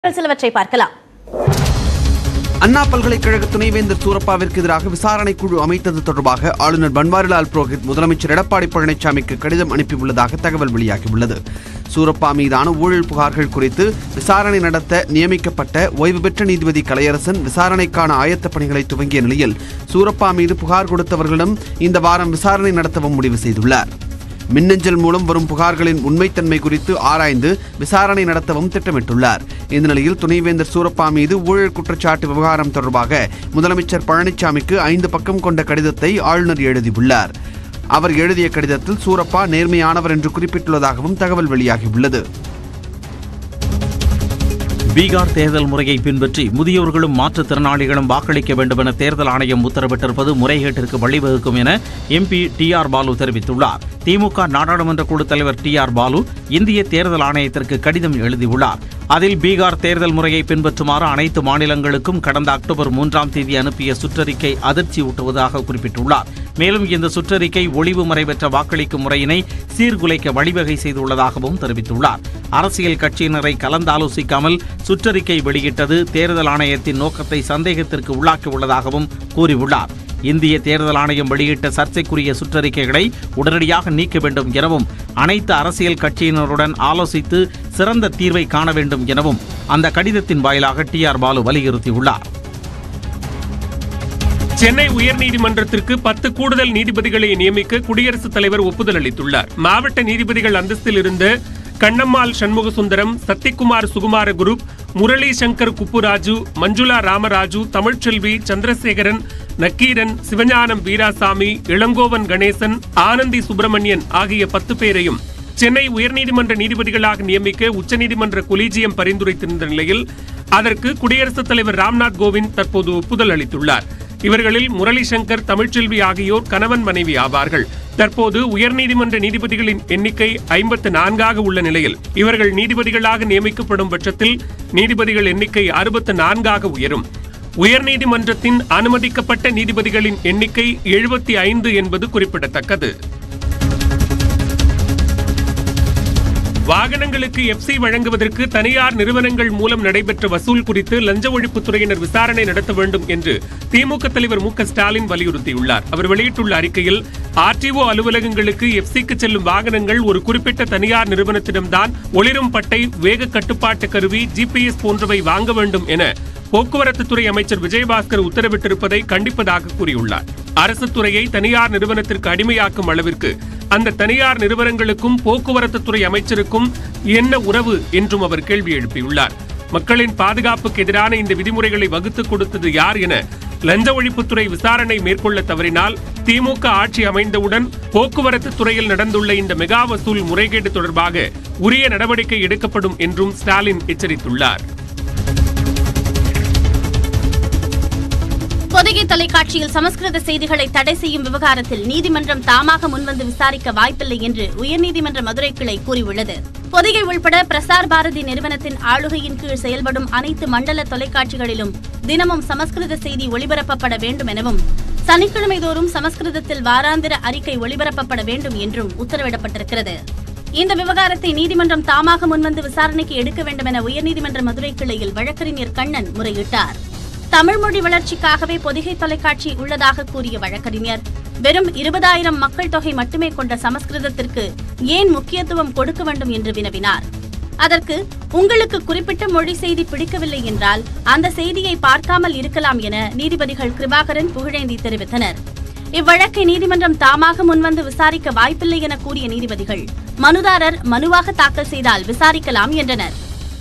சிலவற்றை பார்க்கலாம் அண்ணா பல்கலைக்கழக துணைவேந்தர் சூரப்பாவிற்கு எதிராக விசாரணை குழு அமைத்தது தொடர்பாக ஆளுநர் பன்வாரிலால் புரோஹித் முதலமைச்சர் எடப்பாடி பழனிசாமிக்கு கடிதம் அனுப்பியுள்ளதாக தகவல் வெளியாகியுள்ளது சூரப்பா மீதான ஊழல் புகார்கள் குறித்து விசாரணை நடத்த நியமிக்கப்பட்ட ஓய்வு பெற்ற நீதிபதி கலையரசன் விசாரணைக்கான ஆயத்த பணிகளை துவங்கிய நிலையில் சூரப்பா மீது புகார் கொடுத்தவர்களிடம் இந்த வாரம் விசாரணை நடத்தவும் முடிவு செய்துள்ளார் மின்னஞ்சல் மூலம் வரும் புகார்களின் உண்மைத்தன்மை குறித்து ஆராய்ந்து விசாரணை நடத்தவும் திட்டமிட்டுள்ளார் இந்த நிலையில் துணைவேந்தர் சூரப்பா மீது ஊழல் குற்றச்சாட்டு விவகாரம் தொடர்பாக முதலமைச்சர் பழனிசாமிக்கு ஐந்து பக்கம் கொண்ட கடிதத்தை ஆளுநர் எழுதியுள்ளார் அவர் எழுதிய கடிதத்தில் சூரப்பா நேர்மையானவர் என்று குறிப்பிட்டுள்ளதாகவும் தகவல் வெளியாகியுள்ளது பீகார் தேர்தல் முறையை பின்பற்றி முதியோர்களும் மாற்றுத்திறனாளிகளும் வாக்களிக்க வேண்டும் என தேர்தல் ஆணையம் உத்தரவிட்டிருப்பது முறைகேட்டிற்கு வழிவகுக்கும் என எம்பி டி ஆர் பாலு தெரிவித்துள்ளார் திமுக நாடாளுமன்ற குழு தலைவர் டி ஆர் பாலு இந்திய தேர்தல் ஆணையத்திற்கு கடிதம் எழுதியுள்ளார் அதில் பீகார் தேர்தல் முறையை பின்பற்றுமாறு அனைத்து மாநிலங்களுக்கும் கடந்த அக்டோபர் மூன்றாம் தேதி அனுப்பிய சுற்றறிக்கை அதிர்ச்சி ஊட்டுவதாக குறிப்பிட்டுள்ளார் மேலும் இந்த சுற்றறிக்கை ஒளிவு மறைவற்ற வாக்களிக்கும் முறையினை சீர்குலைக்க வழிவகை செய்துள்ளதாகவும் தெரிவித்துள்ளார் அரசியல் கட்சியினரை கலந்தாலோசிக்காமல் சுற்றறிக்கை வெளியிட்டது தேர்தல் ஆணையத்தின் நோக்கத்தை சந்தேகத்திற்கு உள்ளாக்கியுள்ளதாகவும் கூறியுள்ளார் இந்திய தேர்தல் ஆணையம் வெளியிட்ட சர்ச்சைக்குரிய சுற்றறிக்கைகளை உடனடியாக நீக்க வேண்டும் எனவும் அனைத்து அரசியல் கட்சியினருடன் ஆலோசித்து சிறந்த தீர்வை காண வேண்டும் எனவும் அந்த கடிதத்தின் வாயிலாக டி ஆர் பாலு வலியுறுத்தியுள்ளார் சென்னை உயர்நீதிமன்றத்திற்கு பத்து கூடுதல் நீதிபதிகளை நியமிக்க குடியரசுத் தலைவர் ஒப்புதல் அளித்துள்ளார் மாவட்ட நீதிபதிகள் அந்தஸ்தில் இருந்த கண்ணம்மாள் சண்முகசுந்தரம் சத்திக்குமார் சுகுமார குரூப் முரளி சங்கர் குப்புராஜு மஞ்சுளா ராமராஜு தமிழ்ச்செல்வி சந்திரசேகரன் நக்கீரன் சிவஞானம் வீராசாமி இளங்கோவன் கணேசன் ஆனந்தி சுப்பிரமணியன் ஆகிய பத்து பேரையும் சென்னை உயர்நீதிமன்ற நீதிபதிகளாக நியமிக்க உச்சநீதிமன்ற கொலீஜியம் பரிந்துரைத்திருந்த நிலையில் அதற்கு குடியரசுத் தலைவர் ராம்நாத் கோவிந்த் தற்போது ஒப்புதல் அளித்துள்ளார் இவர்களில் முரளி சங்கர் தமிழ்ச்செல்வி ஆகியோர் கணவன் மனைவி ஆவார்கள் தற்போது உயர்நீதிமன்ற நீதிபதிகளின் எண்ணிக்கை ஐம்பத்து நான்காக உள்ள நிலையில் இவர்கள் நீதிபதிகளாக நியமிக்கப்படும் பட்சத்தில் நீதிபதிகள் எண்ணிக்கை அறுபத்து நான்காக உயரும் உயர்நீதிமன்றத்தின் அனுமதிக்கப்பட்ட நீதிபதிகளின் எண்ணிக்கை எழுபத்தி ஐந்து என்பது குறிப்பிடத்தக்கது வாகனங்களுக்கு எஃப்சி வழங்குவதற்கு தனியார் நிறுவனங்கள் மூலம் நடைபெற்ற வசூல் குறித்து லஞ்ச ஒழிப்புத்துறையினர் விசாரணை நடத்த வேண்டும் என்று திமுக தலைவர் மு க ஸ்டாலின் வலியுறுத்தியுள்ளார் அவர் வெளியிட்டுள்ள அறிக்கையில் ஆர்டிஓ அலுவலகங்களுக்கு எஃப்சிக்கு செல்லும் வாகனங்கள் ஒரு குறிப்பிட்ட தனியார் நிறுவனத்திடம்தான் ஒளிரும் பட்டை வேக கட்டுப்பாட்டு கருவி ஜிபிஎஸ் போன்றவை வாங்க வேண்டும் என போக்குவரத்து துறை அமைச்சர் விஜயபாஸ்கர் உத்தரவிட்டிருப்பதை கண்டிப்பதாக கூறியுள்ளார் அரசு துறையை தனியார் நிறுவனத்திற்கு அடிமையாக்கும் அளவிற்கு அந்த தனியார் நிறுவனங்களுக்கும் போக்குவரத்து துறை அமைச்சருக்கும் என்ன உறவு என்றும் அவர் கேள்வி எழுப்பியுள்ளார் மக்களின் பாதுகாப்புக்கு எதிரான இந்த விதிமுறைகளை வகுத்துக் கொடுத்தது யார் என லஞ்ச ஒழிப்புத்துறை விசாரணை மேற்கொள்ள தவறினால் திமுக ஆட்சி அமைந்தவுடன் போக்குவரத்து துறையில் நடந்துள்ள இந்த மெகா வசூல் முறைகேடு தொடர்பாக உரிய நடவடிக்கை எடுக்கப்படும் என்றும் ஸ்டாலின் எச்சரித்துள்ளார் பொதிகை தொலைக்காட்சியில் சமஸ்கிருத செய்திகளை தடை செய்யும் விவகாரத்தில் நீதிமன்றம் தாமாக முன்வந்து விசாரிக்க வாய்ப்பில்லை என்று உயர்நீதிமன்ற மதுரை கிளை கூறியுள்ளது பொதிகை உள்பட பிரசார் பாரதி நிறுவனத்தின் ஆளுகையின் கீழ் செயல்படும் அனைத்து மண்டல தொலைக்காட்சிகளிலும் தினமும் சமஸ்கிருத செய்தி ஒளிபரப்பப்பட வேண்டும் எனவும் சனிக்கிழமை தோறும் சமஸ்கிருதத்தில் வாராந்திர அறிக்கை ஒளிபரப்பப்பட வேண்டும் என்றும் உத்தரவிடப்பட்டிருக்கிறது இந்த விவகாரத்தை நீதிமன்றம் தாமாக முன்வந்து விசாரணைக்கு எடுக்க வேண்டும் என உயர்நீதிமன்ற மதுரை கிளையில் வழக்கறிஞர் கண்ணன் முறையிட்டார் தமிழ் மொழி வளர்ச்சிக்காகவே பொதிகை தொலைக்காட்சி உள்ளதாக கூறிய வழக்கறிஞர் வெறும் இருபதாயிரம் மக்கள் தொகை மட்டுமே கொண்ட சமஸ்கிருதத்திற்கு ஏன் முக்கியத்துவம் கொடுக்க வேண்டும் என்று வினவினார் அதற்கு உங்களுக்கு குறிப்பிட்ட மொழி செய்தி பிடிக்கவில்லை என்றால் அந்த செய்தியை பார்க்காமல் இருக்கலாம் என நீதிபதிகள் கிருபாகரன் புகழேந்தி தெரிவித்தனர் இவ்வழக்கை நீதிமன்றம் தாமாக முன்வந்து விசாரிக்க வாய்ப்பில்லை என கூறிய நீதிபதிகள் மனுதாரர் மனுவாக தாக்கல் செய்தால் விசாரிக்கலாம் என்றனர்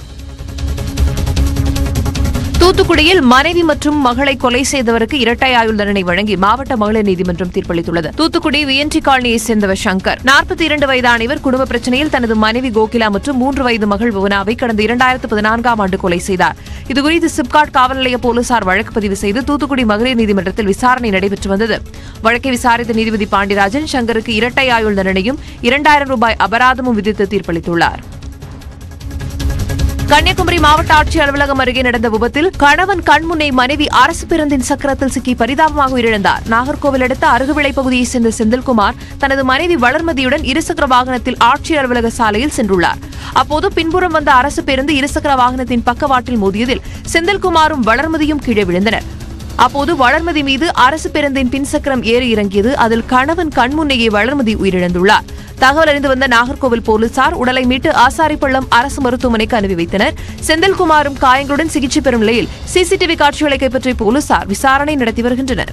தூத்துக்குடியில் மனைவி மற்றும் மகளை கொலை செய்தவருக்கு இரட்டை ஆயுள் தண்டனை வழங்கி மாவட்ட மகளிர் நீதிமன்றம் தீர்ப்பளித்துள்ளது தூத்துக்குடி விஎன்டி காலனியைச் சேர்ந்தவர் சங்கர் நாற்பத்தி இரண்டு வயதான இவர் குடும்ப பிரச்சனையில் தனது மனைவி கோகிலா மற்றும் மூன்று வயது மகள் புவனாவை கடந்த இரண்டாயிரத்து பதினான்காம் ஆண்டு கொலை செய்தார் இதுகுறித்து சிப்காட் காவல் நிலைய போலீசார் வழக்கு பதிவு செய்து தூத்துக்குடி மகளிர் நீதிமன்றத்தில் விசாரணை நடைபெற்று வந்தது வழக்கை விசாரித்த நீதிபதி பாண்டியராஜன் சங்கருக்கு இரட்டை ஆயுள் தண்டனையும் இரண்டாயிரம் ரூபாய் அபராதமும் விதித்து தீர்ப்பளித்துள்ளார் கன்னியாகுமரி மாவட்ட ஆட்சியர் அலுவலகம் அருகே நடந்த விபத்தில் கணவன் கண்முன்னே மனைவி அரசு பேருந்தின் சக்கரத்தில் சிக்கி பரிதாபமாக உயிரிழந்தார் நாகர்கோவில் அடுத்த அருகுவிளை பகுதியைச் சேர்ந்த செந்தில்குமார் தனது மனைவி வளர்மதியுடன் இருசக்கர வாகனத்தில் ஆட்சியர் அலுவலக சாலையில் சென்றுள்ளார் அப்போது பின்புறம் வந்த அரசு பேருந்து இருசக்கர வாகனத்தின் பக்கவாட்டில் மோதியதில் செந்தில்குமாரும் வளர்மதியும் கீழே விழுந்தனர் அப்போது வளர்மதி மீது அரசு பேருந்தின் பின்சக்கரம் ஏறி இறங்கியது அதில் கணவன் கண்முன்னேயே வளர்மதி உயிரிழந்துள்ளார் தகவல் அறிந்து வந்த நாகர்கோவில் போலீசார் உடலை மீட்டு ஆசாரிப்பள்ளம் அரசு மருத்துவமனைக்கு அனுப்பி வைத்தனர் செந்தில்குமாரும் காயங்களுடன் சிகிச்சை பெறும் நிலையில் சிசிடிவி காட்சிகளை கைப்பற்றிய போலீசார் விசாரணை நடத்தி வருகின்றனர்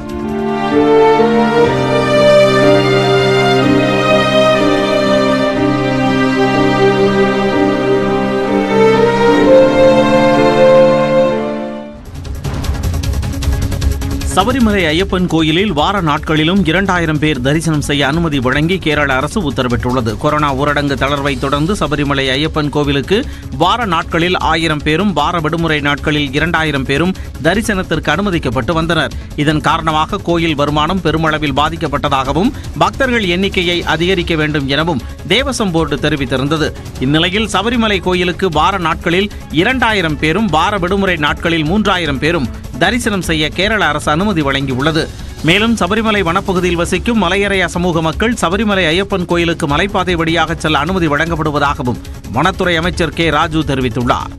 சபரிமலை ஐயப்பன் கோயிலில் வார நாட்களிலும் இரண்டாயிரம் பேர் தரிசனம் செய்ய அனுமதி வழங்கி கேரள அரசு உத்தரவிட்டுள்ளது கொரோனா ஊரடங்கு தளர்வை தொடர்ந்து சபரிமலை ஐயப்பன் கோவிலுக்கு வார நாட்களில் ஆயிரம் பேரும் வார விடுமுறை நாட்களில் இரண்டாயிரம் பேரும் தரிசனத்திற்கு அனுமதிக்கப்பட்டு வந்தனர் இதன் காரணமாக கோயில் வருமானம் பெருமளவில் பாதிக்கப்பட்டதாகவும் பக்தர்கள் எண்ணிக்கையை அதிகரிக்க வேண்டும் எனவும் தேவசம் போர்டு தெரிவித்திருந்தது இந்நிலையில் சபரிமலை கோயிலுக்கு வார நாட்களில் இரண்டாயிரம் பேரும் வார விடுமுறை நாட்களில் மூன்றாயிரம் பேரும் தரிசனம் செய்ய கேரள அரசு அனுமதி வழங்கியுள்ளது மேலும் சபரிமலை வனப்பகுதியில் வசிக்கும் மலையரைய சமூக மக்கள் சபரிமலை ஐயப்பன் கோயிலுக்கு மலைப்பாதை வழியாக செல்ல அனுமதி வழங்கப்படுவதாகவும் வனத்துறை அமைச்சர் கே ராஜு தெரிவித்துள்ளார்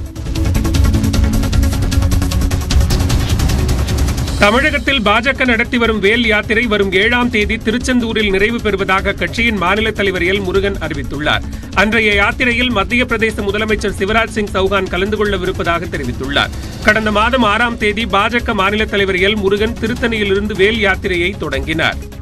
தமிழகத்தில் பாஜக நடத்தி வரும் வேல் யாத்திரை வரும் ஏழாம் தேதி திருச்செந்தூரில் நிறைவு பெறுவதாக கட்சியின் மாநில தலைவர் எல் முருகன் அறிவித்துள்ளார் அன்றைய யாத்திரையில் மத்திய பிரதேச முதலமைச்சர் சிவராஜ் சிங் சௌகான் கலந்து கொள்ளவிருப்பதாக தெரிவித்துள்ளார் கடந்த மாதம் ஆறாம் தேதி பாஜக மாநில தலைவர் எல் முருகன் திருத்தணியிலிருந்து வேல் யாத்திரையை தொடங்கினார்